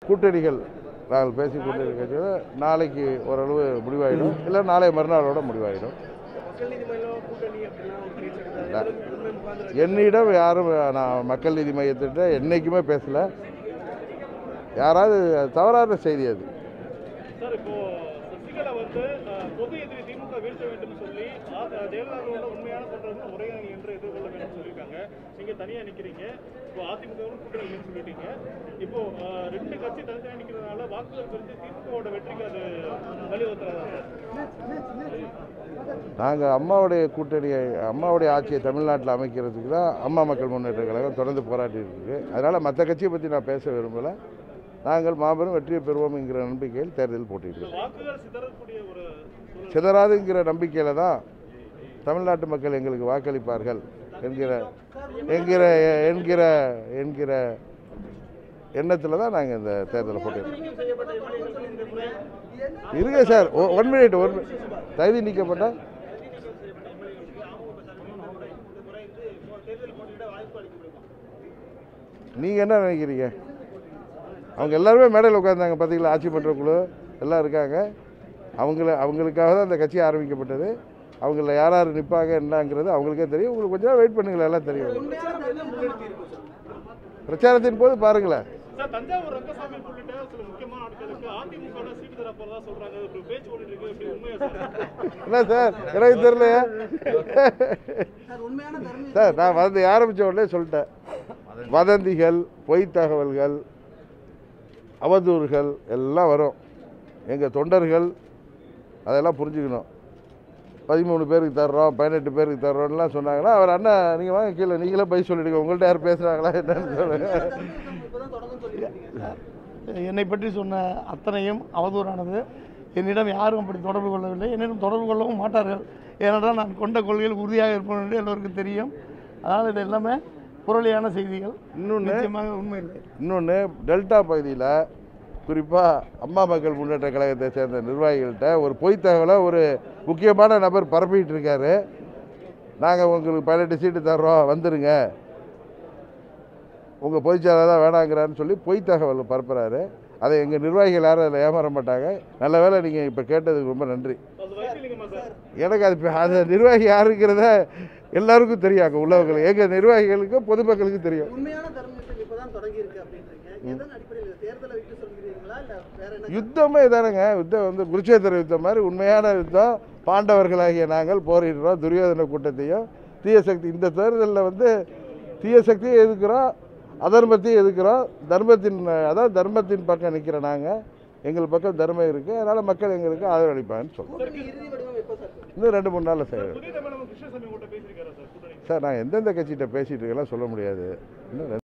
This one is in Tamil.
கூட்டணிகள் நாங்கள் பேசி கொண்டிருக்கிறது நாளைக்கு ஓரளவு முடிவாயிடும் இல்லை நாளை மறுநாளோட முடிவாயிடும் மக்கள் நீதி மையம் கூட்டணி அப்படிலாம் ஒரு பேச்சு எடுத்தாரு. எதுல உண்மை முகாந்திரம் என்னிடம் யாரும் நான் மக்கள் நீதி மையத்திட்ட என்னைக்குமே பேசலை யாராவது தவறான செய்தி அது சார் இப்போ சசிகலா வந்து அஹ், பொது எதிரி திமுக வீழ்த்த வேண்டும் சொல்லி ஆ- ஜெயலலிதாவோட உண்மையான சொல்றது உரையாடல் என்று எதிர்கொள்ள வேண்டும் சொல்லியிருக்காங்க நீங்க தனியா நிக்கிறீங்க இப்போ அதிமுகவும் கூட்டணி இல்லைன்னு சொல்லிட்டீங்க இப்போ அஹ், ரெண்டு கட்சி தனித்தனியா நிக்கிறதுனால வாக்குகள் பிரிஞ்சு திமுகவோட வெற்றிக்கு அது வழிவகுத்துறதா சார் நாங்கள் அம்மாவுடைய கூட்டணியை அம்மாவுடைய ஆட்சியை தமிழ்நாட்டில் அமைக்கிறதுக்கு தான் அம்மா மக்கள் முன்னேற்ற கழகம் தொடர்ந்து போராட்டி இருக்கு அதனால் மற்ற கட்சியை பற்றி நான் பேச விரும்பலை நாங்கள் மாபெரும் வெற்றியை பெறுவோம் என்கிற நம்பிக்கையில் தேர்தலில் போட்டியிடுவோம் வாக்குகள் சிதறக்கூடிய ஒரு சூழல் சிதறாதுங்கிற நம்பிக்கையில் தான் தமிழ்நாட்டு மக்கள் எங்களுக்கு வாக்களிப்பார்கள் என்கிற என்கிற என்கிற என்கிற எண்ணத்தில் தான் நாங்கள் இந்த தேர்தலை போட்டிருக்கோம் நீக்கம் செய்யப்பட்ட எம்எல்ஏக்கள் இந்த முறை இருங்க சார் ஒன் மினிட் ஒன் தகுதி நீக்கப்பட்ட நீங்கள் என்ன நினைக்கிறீங்க அவங்க எல்லாருமே மேடையில் உட்காந்தாங்க பார்த்தீங்களா ஆட்சி பண்ணுற குழு எல்லாம் இருக்காங்க அவங்கள அவங்களுக்காக தான் இந்த கட்சி ஆரம்பிக்கப்பட்டது அவங்கள யார் யார் நிற்பாங்க என்னங்கிறது அவங்களுக்கே தெரியும் உங்களுக்கு கொஞ்சம் வெயிட் பண்ணுங்களேன் எல்லாம் தெரியும் பிரச்சாரத்தை முன்னெடுத்து இருக்கும் சார் பிரச்சாரத்தின் போது பாருங்களேன் சார் தஞ்சாவூர் ரங்கசாமி உள்ளிட்ட சில முக்கியமான ஆட்களுக்கு அதிமுக சீட்டு தர போறதா சொல்றாங்க இப்படி பேச்சு ஓடிட்டு இருக்கு இப்படி உண்மையா சார் என்ன சார் எனக்கு தெரியலையே சார் உண்மையான தர்ம சார் நான் வந்து ஆரம்பித்த உடனே சொல்லிட்டேன் வதந்திகள் பொய் தகவல்கள் அவதூறுகள் எல்லாம் வரும் எங்கள் தொண்டர்கள் அதெல்லாம் புரிஞ்சுக்கணும் பதிமூணு பேருக்கு தர்றோம் பதினெட்டு பேருக்கு தர்றோம்லாம் சொன்னாங்கன்னா அவர் அண்ணா நீங்கள் வாங்க கீழே நீங்களே போய் சொல்லிடுங்க உங்கள்கிட்ட யார் பேசுகிறாங்களா என்னன்னு சொல்லுங்கள் இப்பதான் தொடங்கும் சொல்லியிருக்கீங்க என்னை பற்றி சொன்ன அத்தனையும் அவதூறானது என்னிடம் யாரும் அப்படி தொடர்பு கொள்ளவில்லை என்னிடம் தொடர்பு கொள்ளவும் மாட்டார்கள் ஏனென்றால் நான் கொண்ட கொள்கையில் உறுதியாக இருப்பேன் என்று எல்லோருக்கும் தெரியும் அதனால் இது எல்லாமே புரளியான செய்திகள் இன்னொன்று நிச்சயமாக உண்மை இல்லை இன்னொன்று டெல்டா பகுதியில் குறிப்பாக அம்மா மக்கள் முன்னேற்ற கழகத்தை சேர்ந்த நிர்வாகிகள்கிட்ட ஒரு பொய் தகவலை ஒரு முக்கியமான நபர் பரப்பிட்டு இருக்காரு நாங்கள் உங்களுக்கு பதினெட்டு சீட்டு தர்றோம் வந்துருங்க உங்கள் பொதுச்செயலாளர் தான் வேணாங்கிறான்னு சொல்லி பொய் தகவல் பரப்புறாரு அதை எங்கள் நிர்வாகிகள் யாரும் அதில் ஏமாற மாட்டாங்க நல்ல வேளை நீங்கள் இப்போ கேட்டதுக்கு ரொம்ப நன்றி அது வைக்கலிங்கம்மா சார் எனக்கு அது இப்ப- அது நிர்வாகி யாருங்கிறத எல்லாருக்கும் தெரியும் அங்கே உள்ளவங்களுக்கு எங்கள் நிர்வாகிகளுக்கும் பொதுமக்களுக்கும் தெரியும் உண்மையான தர்மத்தில் இப்பதான் தொடங்கி இருக்கு அப்படின்றீங்க எதன் அடிப்படையில் தேர்தலை விட்டு சொல்கிறீங்களா இல்ல வேற என்ன யுத்தமே இதானங்க யுத்தம் வந்து குருச்சேத்திர யுத்தம் மாதிரி உண்மையான யுத்தம் பாண்டவர்களாகிய நாங்கள் போரிடுறோம் துரியோதன கூட்டத்தையும் தீய சக்தி இந்த தேர்தலில் வந்து தீய சக்தியை எதுக்குறோம் அதர்மத்தையும் எதுக்குறோம் தர்மத்தின் அதாவது தர்மத்தின் பக்கம் நிற்கிற நாங்கள் எங்கள் பக்கம் தர்மம் இருக்குது அதனால் மக்கள் எங்களுக்கு ஆதரவளிப்பாங்கன்னு சொல்கிறோம் கூட்டணி இறுதி வடிவம் எப்போ சார் இன்னும் ரெண்டு மூணு நாளில் செய்கிறேன் புதிய தமிழகம் கிருஷ்ணசாமி உங்கள்கிட்ட பேசியிருக்காரா சார் கூட்டணி சார் நான் எந்தெந்த கட்சிகிட்ட பேசிகிட்டு இருக்கேன் சொல்ல முடியாது இன்னும் ரெண்டு